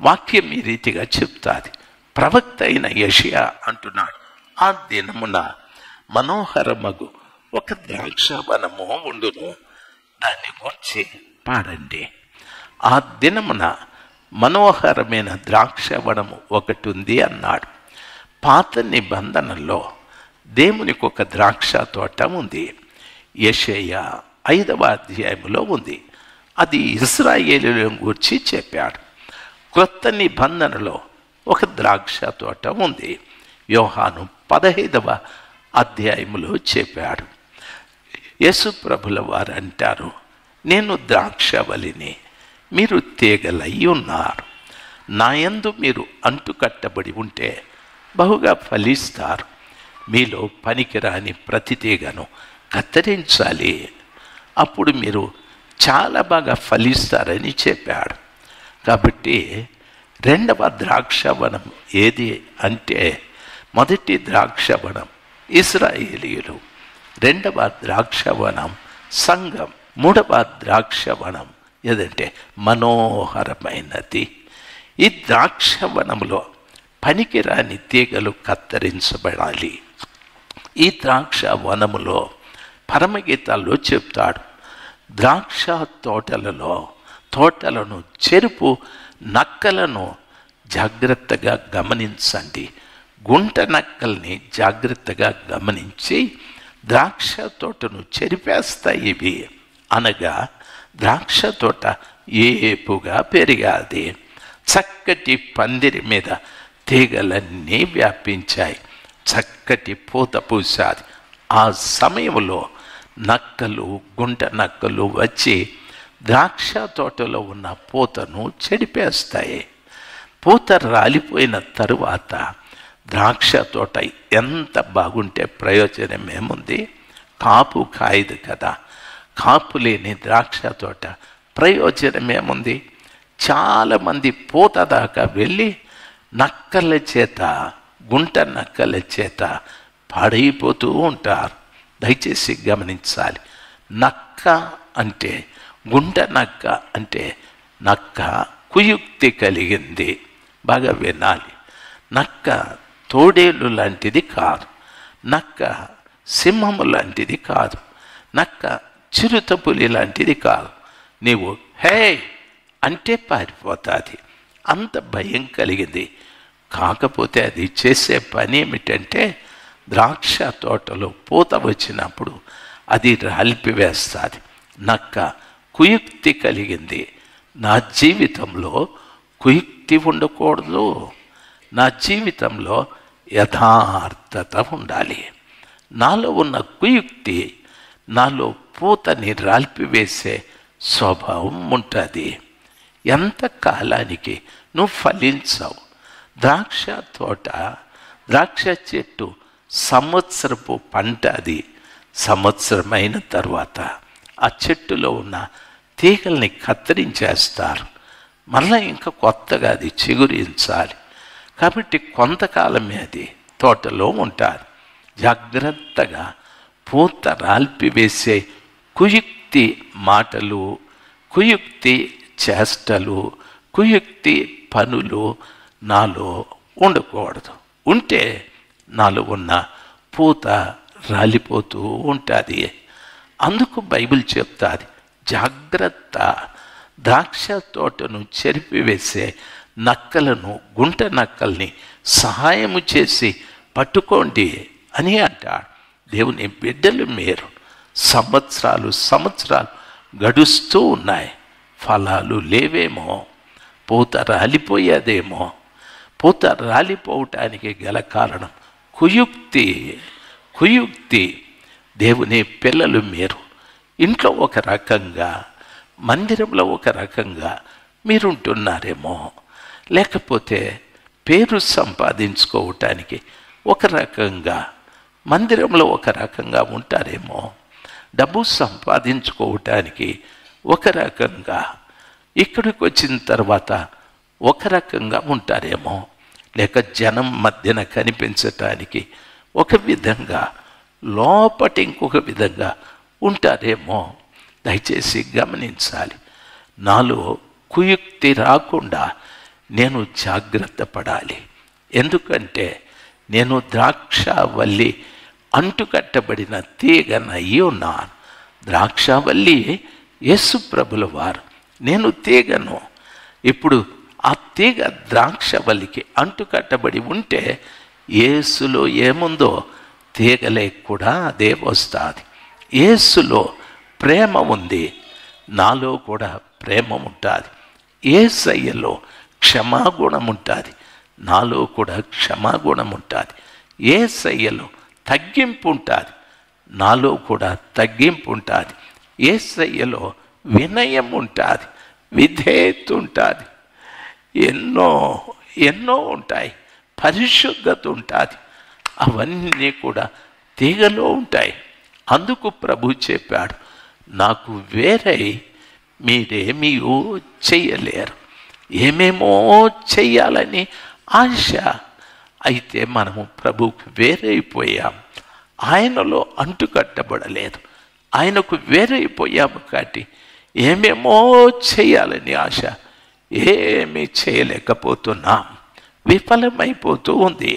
వాక్యం ఈ రీతిగా చెప్తాది ప్రవక్త అయిన యషియా అంటున్నాడు ఆ దినమున మనోహరమగు ఒక ద్రాక్షవనము ఉండును దాన్ని గురించి పాడండి ఆ దినమున మనోహరమైన ద్రాక్షవనము ఒకటి ఉంది అన్నాడు పాత నిబంధనలో దేవునికి ఒక ద్రాక్ష తోట ఉంది యషయ ఐదవ అధ్యాయంలో ఉంది అది ఇస్రాయేలులను గురించి చెప్పాడు క్రొత్త నిబంధనలో ఒక ద్రాక్ష తోట ఉంది యోహాను పదహైదవ అధ్యాయములో చెప్పాడు యేసు ప్రభుల వారు అంటారు నేను ద్రాక్షవలిని మీరు తీగలై ఉన్నారు నాయందు మీరు అంటుకట్టబడి ఉంటే బహుగా ఫలిస్తారు మీలో పనికిరాని ప్రతి తీగను కత్తిరించాలి అప్పుడు మీరు చాలా బాగా ఫలిస్తారని చెప్పాడు కాబట్టి రెండవ ద్రాక్షవనం ఏది అంటే మొదటి ద్రాక్షవనం ఇస్రాయేలీయులు రెండవ ద్రాక్షవనం సంఘం మూడవ ద్రాక్షవనం ఏదంటే మనోహరమైనది ఈ ద్రాక్షవనంలో పనికిరాని తీగలు కత్తిరించబడాలి ఈ ద్రాక్ష వనములో పరమగీతాల్లో చెప్తాడు ద్రాక్ష తోటలలో తోటలను చెరుపు నక్కలను జాగ్రత్తగా గమనించండి గుంట నక్కల్ని జాగ్రత్తగా గమనించి ద్రాక్ష తోటను చెరిపేస్తాయి ఇవి అనగా ద్రాక్ష తోట ఏపుగా పెరిగాది చక్కటి పందిరి మీద తీగలన్నీ వ్యాపించాయి చక్కటి పూత పూసాది ఆ సమయంలో నక్కలు గుంట నక్కలు వచ్చి ద్రాక్ష తోటలో ఉన్న పూతను చెడిపేస్తాయి పూత రాలిపోయిన తరువాత ద్రాక్ష తోట ఎంత బాగుంటే ప్రయోజనం ఏముంది కాపు కాయదు కదా కాపు లేని ద్రాక్ష తోట ప్రయోజనం ఏముంది చాలామంది పూత దాకా వెళ్ళి నక్కల చేత గుంట నక్కల చేత పాడైపోతూ ఉంటారు దయచేసి గమనించాలి నక్క అంటే గుంట నక్క అంటే నక్క కుయుక్తి కలిగింది బాగా వినాలి నక్క తోడేలు లాంటిది కాదు నక్క సింహము లాంటిది కాదు నక్క చిరుతపులి లాంటిది కాదు నీవు హే అంటే పారిపోతుంది అంత భయం కలిగింది కాకపోతే అది చేసే పని ఏమిటంటే ద్రాక్ష తోటలో పూత వచ్చినప్పుడు అది రాల్పివేస్తుంది నక్క కుయుక్తి కలిగింది నా జీవితంలో కుయుక్తి ఉండకూడదు నా జీవితంలో యథార్థత ఉండాలి నాలో ఉన్న కుయుక్తి నాలో పూతని రాల్పివేసే స్వభావం ఉంటుంది ఎంత కాలానికి నువ్వు ఫలించవు ద్రాక్ష తోట ద్రాక్ష చెట్టు సంవత్సరపు పంట అది సంవత్సరమైన తర్వాత ఆ చెట్టులో ఉన్న తీగల్ని కత్తిరించేస్తారు మళ్ళీ ఇంకా కొత్తగా అది చిగురించాలి కాబట్టి కొంతకాలమే అది తోటలో ఉంటారు జాగ్రత్తగా పూత రాల్పివేసే కుయుక్తి మాటలు కుయుక్తి చేష్టలు కుయుక్తి పనులు నాలో ఉండకూడదు ఉంటే నాలో ఉన్న పూత రాలిపోతూ ఉంటుంది అందుకు బైబిల్ చెప్తాది జాగ్రత్త ద్రాక్ష తోటను చెరిపివేసే నక్కలను గుంట నక్కల్ని సహాయము చేసి పట్టుకోండి అని అంటాడు దేవుని బిడ్డలు మీరు సంవత్సరాలు సంవత్సరాలు గడుస్తూ ఉన్నాయి ఫలాలు లేవేమో పూత రాలిపోయేదేమో పూత రాలిపోవటానికి గల కారణం కుయుక్తి కుయుక్తి దేవుని పిల్లలు మీరు ఇంట్లో ఒక రకంగా మందిరంలో ఒక రకంగా మీరుంటున్నారేమో లేకపోతే పేరు సంపాదించుకోవటానికి ఒక రకంగా మందిరంలో ఒక రకంగా ఉంటారేమో డబ్బు సంపాదించుకోవటానికి ఒక రకంగా ఇక్కడికి వచ్చిన తర్వాత ఒక రకంగా ఉంటారేమో లేక జనం మధ్యన కనిపించటానికి ఒక విధంగా లోపటి ఇంకొక విధంగా ఉంటారేమో దయచేసి గమనించాలి నాలో కుయుక్తి రాకుండా నేను జాగ్రత్త పడాలి ఎందుకంటే నేను ద్రాక్షవల్లి అంటుకట్టబడిన తీగనయ్యి ఉన్నాను ద్రాక్షవల్లి యేసు ప్రభుల వారు నేను తీగను ఇప్పుడు ఆ తీగ ద్రాక్షవల్లికి అంటుకట్టబడి ఉంటే యేసులో ఏముందో తీగలే కూడా అదే వస్తుంది యేసులో ప్రేమ ఉంది నాలో కూడా ప్రేమ ఉంటుంది ఏసయ్యలో క్షమాగుణం ఉంటుంది నాలో కూడా క్షమాగుణం ఉంటుంది ఏసయ్యలో తగ్గింపు ఉంటుంది నాలో కూడా తగ్గింపు ఉంటుంది ఏసయ్యలో వినయం ఉంటుంది విధేయత ఉంటుంది ఎన్నో ఎన్నో ఉంటాయి పరిశుద్ధత ఉంటుంది అవన్నీ కూడా తీగలో ఉంటాయి అందుకు ప్రభు చెప్పాడు నాకు వేరై మీరేమీ చెయ్యలేరు ఏమేమో చెయ్యాలని ఆశ అయితే మనము ప్రభువుకు వేరైపోయాం ఆయనలో అంటుకట్టబడలేదు ఆయనకు వేరైపోయాము కాబట్టి ఏమేమో చేయాలని ఆశ ఏమీ చేయలేకపోతున్నాం విఫలమైపోతూ ఉంది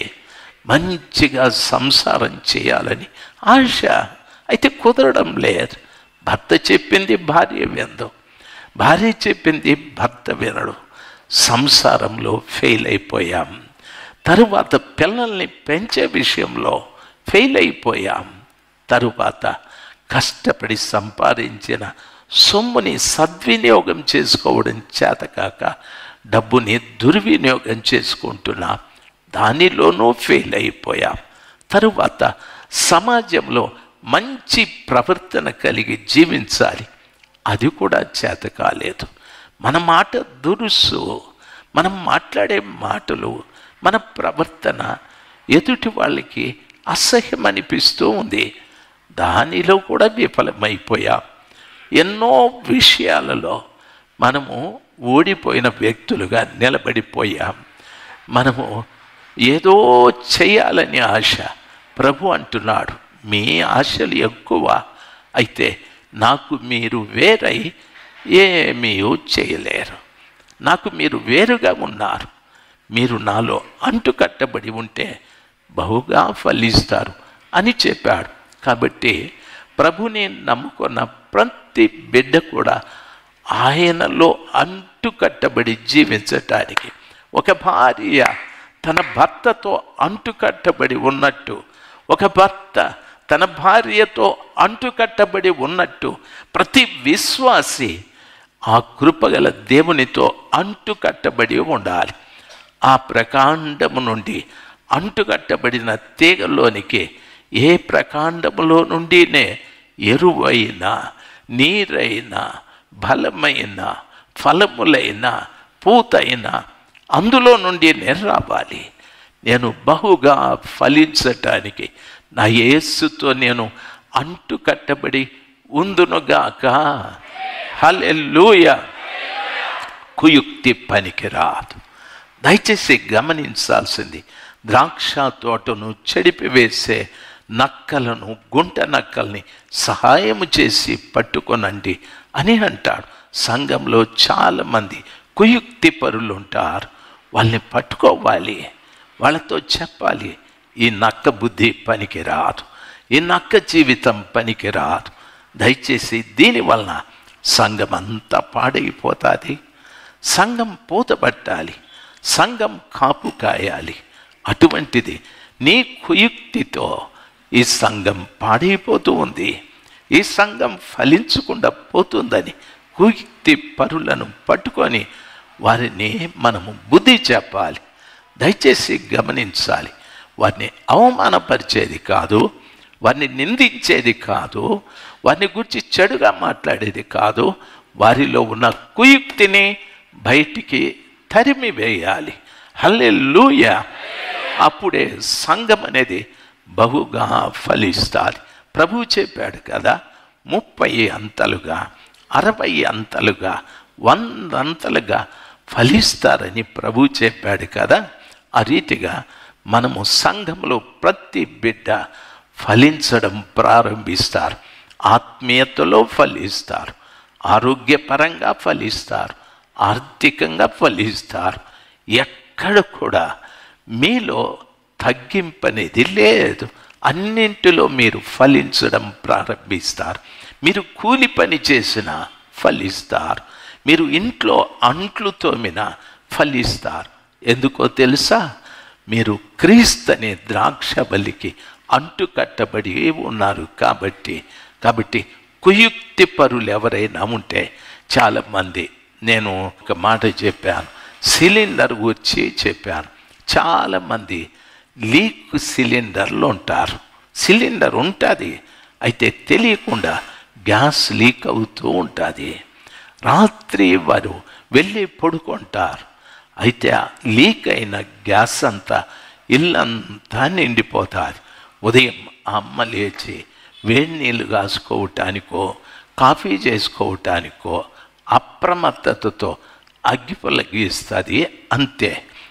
మంచిగా సంసారం చేయాలని ఆశ అయితే కుదరడం లేదు భర్త చెప్పింది భార్య విందు భార్య చెప్పింది భర్త వినడు సంసారంలో ఫెయిల్ అయిపోయాం తరువాత పిల్లల్ని పెంచే విషయంలో ఫెయిల్ అయిపోయాం తరువాత కష్టపడి సంపాదించిన సొమ్ముని సద్వినియోగం చేసుకోవడం చేతకాక డబ్బుని దుర్వినియోగం చేసుకుంటున్నాం దానిలోనూ ఫెయిల్ అయిపోయాం తరువాత సమాజంలో మంచి ప్రవర్తన కలిగి జీవించాలి అది కూడా చేత కాలేదు మన మాట దురుసు మనం మాట్లాడే మాటలు మన ప్రవర్తన ఎదుటి వాళ్ళకి అసహ్యం అనిపిస్తూ ఉంది దానిలో కూడా విఫలమైపోయాం ఎన్నో విషయాలలో మనము ఓడిపోయిన వ్యక్తులుగా నిలబడిపోయాం మనము ఏదో చేయాలని ఆశ ప్రభు అంటున్నాడు మీ ఆశలు ఎక్కువ అయితే నాకు మీరు వేరై ఏమీ చేయలేరు నాకు మీరు వేరుగా ఉన్నారు మీరు నాలో అంటుకట్టబడి ఉంటే బహుగా ఫలిస్తారు అని చెప్పాడు కాబట్టి ప్రభుని నమ్ముకున్న ప్రతి బిడ్డ కూడా ఆయనలో అంటుకట్టబడి జీవించటానికి ఒక భార్య తన భర్తతో అంటుకట్టబడి ఉన్నట్టు ఒక భర్త తన భార్యతో అంటుకట్టబడి ఉన్నట్టు ప్రతి విశ్వాసి ఆ కృపగల దేవునితో అంటుకట్టబడి ఉండాలి ఆ ప్రకాండము నుండి అంటుకట్టబడిన తీగలోనికి ఏ ప్రకాండములో నుండినే ఎరువైన నీరైన బలమైన ఫలములైన పూతైన అందులో నుండి రావాలి నేను బహుగా ఫలించటానికి నా యేసుతో నేను అంటు కట్టబడి ఉందునుగాక హలెల్లుయ కుయుక్తి పనికిరాదు దయచేసి గమనించాల్సింది ద్రాక్ష తోటను చెడిపివేసే నక్కలను గుంట నక్కల్ని సహాయము చేసి పట్టుకొనండి అని అంటాడు సంఘంలో చాలామంది కుయుక్తి పరులు ఉంటారు వాళ్ళని పట్టుకోవాలి వాళ్ళతో చెప్పాలి ఈ నక్క బుద్ధి పనికి రాదు ఈ నక్క జీవితం పనికి రాదు దయచేసి దీని వలన సంఘం అంతా పాడైపోతుంది సంఘం పూతబట్టాలి సంఘం కాపు కాయాలి అటువంటిది నీ కుయుక్తితో ఈ సంఘం పాడైపోతూ ఉంది ఈ సంఘం ఫలించకుండా పోతుందని కుయుక్తి పరులను పట్టుకొని వారిని మనము బుద్ధి చెప్పాలి దయచేసి గమనించాలి వారిని అవమానపరిచేది కాదు వారిని నిందించేది కాదు వారిని గురించి చెడుగా మాట్లాడేది కాదు వారిలో ఉన్న కుయుక్తిని బయటికి తరిమి వేయాలి హల్లెలూయ అప్పుడే సంఘం అనేది బహుగా ఫలిస్తుంది ప్రభువు చెప్పాడు కదా ముప్పై అంతలుగా అరవై అంతలుగా వందంతలుగా ఫలిస్తారని ప్రభు చెప్పాడు కదా ఆ రీతిగా మనము సంఘంలో ప్రతి బిడ్డ ఫలించడం ప్రారంభిస్తారు ఆత్మీయతలో ఫలిస్తారు ఆరోగ్యపరంగా ఫలిస్తారు ఆర్థికంగా ఫలిస్తారు ఎక్కడ కూడా మీలో తగ్గింపనేది లేదు అన్నింటిలో మీరు ఫలించడం ప్రారంభిస్తారు మీరు కూలి పని చేసిన ఫలిస్తారు మీరు ఇంట్లో అంట్లు తోమిన ఫలిస్తారు ఎందుకో తెలుసా మీరు క్రీస్తనే ద్రాక్ష బలికి అంటు కట్టబడి ఉన్నారు కాబట్టి కాబట్టి కుయుక్తి పరులు ఎవరైనా ఉంటే చాలామంది నేను ఒక మాట చెప్పాను సిలిండర్ వచ్చి చెప్పాను చాలామంది లీక్ సిలిండర్లు ఉంటారు సిలిండర్ ఉంటుంది అయితే తెలియకుండా గ్యాస్ లీక్ అవుతూ ఉంటుంది రాత్రి వారు వెళ్ళి పడుకుంటారు అయితే ఆ లీక్ అయిన గ్యాస్ అంతా ఇల్లంతా నిండిపోతుంది ఉదయం ఆ అమ్మ లేచి వేడి నీళ్ళు కాసుకోవటానికో కాఫీ చేసుకోవటానికో అప్రమత్తతతో అగ్గిపుల్ల గీస్తుంది అంతే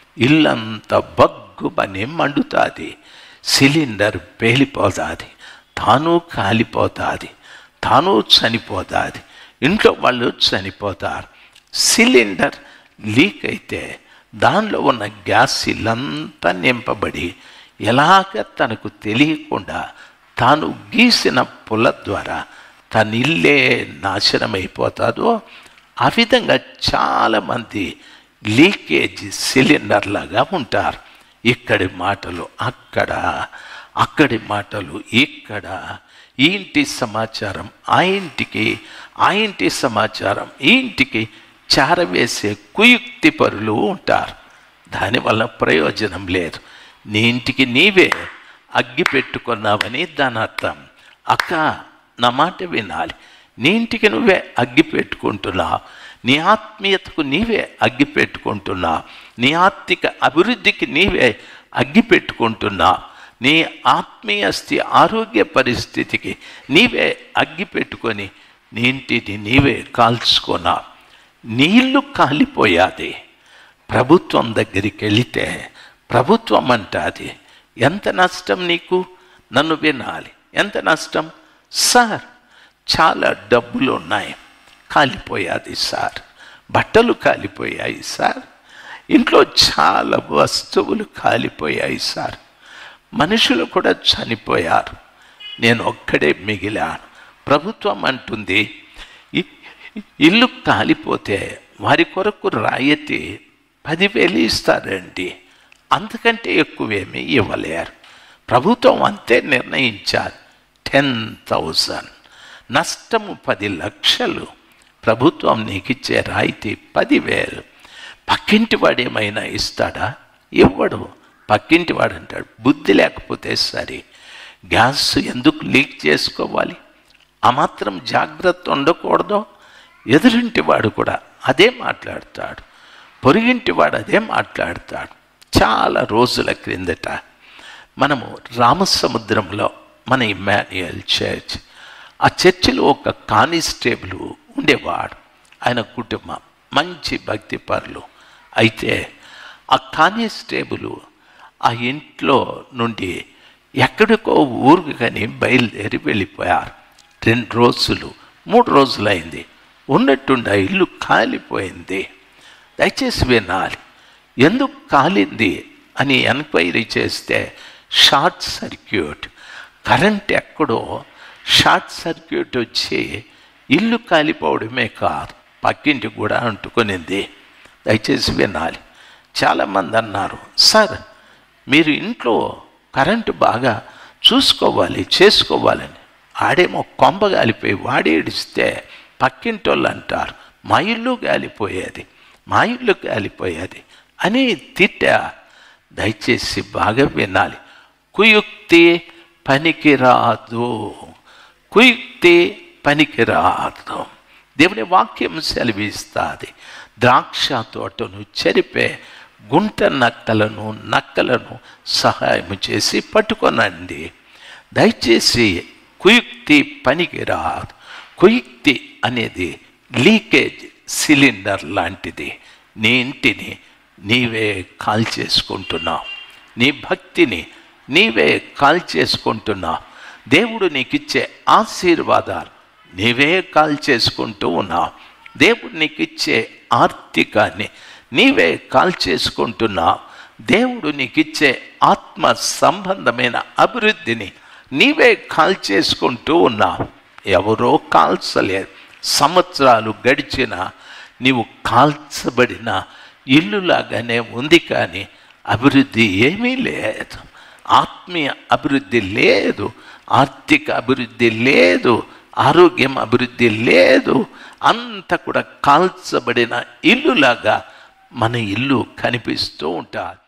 ఇల్లంతా బగ్గుబని మండుతుంది సిలిండర్ పేలిపోతుంది తాను కాలిపోతుంది తాను చనిపోతుంది ఇంట్లో వాళ్ళు చనిపోతారు సిలిండర్ లీక్ అయితే దానిలో ఉన్న గ్యాస్ ఇల్లంతా నింపబడి ఎలాగ తనకు తెలియకుండా తాను గీసిన పుల్ల ద్వారా తన ఇల్లే నాశనం అయిపోతుందో ఆ విధంగా చాలామంది లీకేజ్ సిలిండర్ లాగా ఉంటారు ఇక్కడి మాటలు అక్కడ అక్కడి మాటలు ఇక్కడ ఈ ఇంటి సమాచారం ఆ ఇంటికి ఆ ఇంటి సమాచారం ఈ ఇంటికి చారవేసే కుయుక్తి పరులు ఉంటారు దానివల్ల ప్రయోజనం లేదు నీ ఇంటికి నీవే అగ్గి పెట్టుకున్నావని దాని అర్థం అక్క నా మాట వినాలి నీ ఇంటికి నువ్వే అగ్గి పెట్టుకుంటున్నావు నీ ఆత్మీయతకు నీవే అగ్గి పెట్టుకుంటున్నావు నీ ఆర్థిక అభివృద్ధికి నీవే అగ్గి పెట్టుకుంటున్నావు నీ ఆత్మీయ స్థి ఆరోగ్య పరిస్థితికి నీవే అగ్గి పెట్టుకొని నీ ఇంటిని నీవే కాల్చుకున్నావు నీళ్లు కాలిపోయాది ప్రభుత్వం దగ్గరికి వెళితే ప్రభుత్వం అంటాది ఎంత నష్టం నీకు నన్ను వినాలి ఎంత నష్టం సార్ చాలా డబ్బులు ఉన్నాయి కాలిపోయాది సార్ బట్టలు కాలిపోయాయి సార్ ఇంట్లో చాలా వస్తువులు కాలిపోయాయి సార్ మనుషులు కూడా చనిపోయారు నేను ఒక్కడే మిగిలాను ప్రభుత్వం అంటుంది "ఇ- ఇల్లు కాలిపోతే వారి కొరకు రాయతి పదివేలు ఇస్తారండి అంతకంటే ఎక్కువేమీ ఇవ్వలేరు ప్రభుత్వం అంతే నిర్ణయించారు టెన్ థౌజండ్ నష్టము పది లక్షలు ప్రభుత్వం నీకు ఇచ్చే రాయితీ పదివేలు పక్కింటి వాడు ఏమైనా ఇస్తాడా ఇవ్వడు పక్కింటి వాడు అంటాడు బుద్ధి లేకపోతే సరే గ్యాస్ ఎందుకు లీక్ చేసుకోవాలి ఆ మాత్రం జాగ్రత్త ఉండకూడదు ఎదురింటి వాడు కూడా అదే మాట్లాడతాడు పొరుగింటి వాడు అదే మాట్లాడతాడు చాలా రోజుల క్రిందట మనము రామసముద్రంలో మన ఇమాన్యుయల్ చర్చ్ ఆ చర్చిలో ఒక కానిస్టేబుల్ ఉండేవాడు ఆయన కుటుంబం మంచి భక్తి పరులు అయితే ఆ కానిస్టేబుల్ ఆ ఇంట్లో నుండి ఎక్కడికో ఊరికి కానీ బయలుదేరి వెళ్ళిపోయారు రెండు రోజులు మూడు రోజులైంది ఉన్నట్టుండి ఆ ఇల్లు కాలిపోయింది దయచేసి వినాలి ఎందుకు కాలింది అని ఎంక్వైరీ చేస్తే షార్ట్ సర్క్యూట్ కరెంట్ ఎక్కడో షార్ట్ సర్క్యూట్ వచ్చి ఇల్లు కాలిపోవడమే కాదు పక్కింటి కూడా అంటుకొనింది దయచేసి వినాలి చాలామంది అన్నారు సార్ మీరు ఇంట్లో కరెంటు బాగా చూసుకోవాలి చేసుకోవాలని ఆడేమో కొంప గాలిపోయి వాడి ఏడిస్తే పక్కింటి వాళ్ళు అంటారు మా ఇల్లు గాలిపోయేది మా ఇల్లు గాలిపోయేది అని తిట్టా దయచేసి బాగా వినాలి కుయుక్తి పనికిరాదు కుయుక్తి పనికిరాదు దేవుని వాక్యం సెలవిస్తుంది ద్రాక్ష తోటను చెరిపే గుంట నక్కలను నక్కలను సహాయం చేసి పట్టుకొనండి దయచేసి కుయుక్తి పనికిరాదు కుయుక్తి అనేది లీకేజ్ సిలిండర్ లాంటిది నీ ఇంటిని నీవే కాల్ చేసుకుంటున్నావు నీ భక్తిని నీవే కాల్ చేసుకుంటున్నావు దేవుడు నీకు ఇచ్చే ఆశీర్వాదాలు నీవే కాల్ చేసుకుంటూ ఉన్నావు దేవుడు నీకు ఇచ్చే ఆర్థికాన్ని నీవే కాల్ చేసుకుంటున్నావు దేవుడు నీకు ఇచ్చే ఆత్మ సంబంధమైన అభివృద్ధిని నీవే కాల్ చేసుకుంటూ ఉన్నావు ఎవరో కాల్చలేదు సంవత్సరాలు గడిచిన నీవు కాల్చబడిన ఇల్లులాగానే ఉంది కానీ అభివృద్ధి ఏమీ లేదు ఆత్మీయ అభివృద్ధి లేదు ఆర్థిక అభివృద్ధి లేదు ఆరోగ్యం అభివృద్ధి లేదు అంత కూడా కాల్చబడిన ఇల్లులాగా మన ఇల్లు కనిపిస్తూ ఉంటుంది